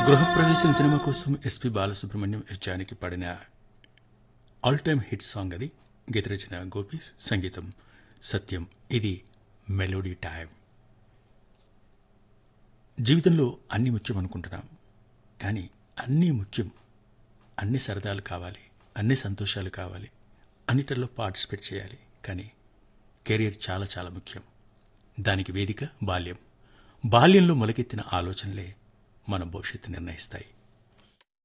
గృహప్రవేశం సినిమా కోసం SP Balasubrahmanyam yes Janaki పాడిన ఆల్ టైమ్ హిట్ సాంగ్ అది గీత రచన గోపీస్ సంగీతం సత్యం ఇది మెలోడీ టైం జీవితంలో అన్ని ముఖ్యం అనుకుంటున్నాం కానీ అన్నీ ముఖ్యం అన్ని సరదాలు కావాలి అన్ని సంతోషాలు కావాలి అన్నిటిలో పార్టిసిపేట్ చేయాలి కానీ కెరీర్ చాలా చాలా ముఖ్యం దానికి వేదిక బాల్యం బాల్యంలో మొలకెత్తిన ఆలోచనలే మన భవిష్యత్తు నిర్ణయిస్తాయి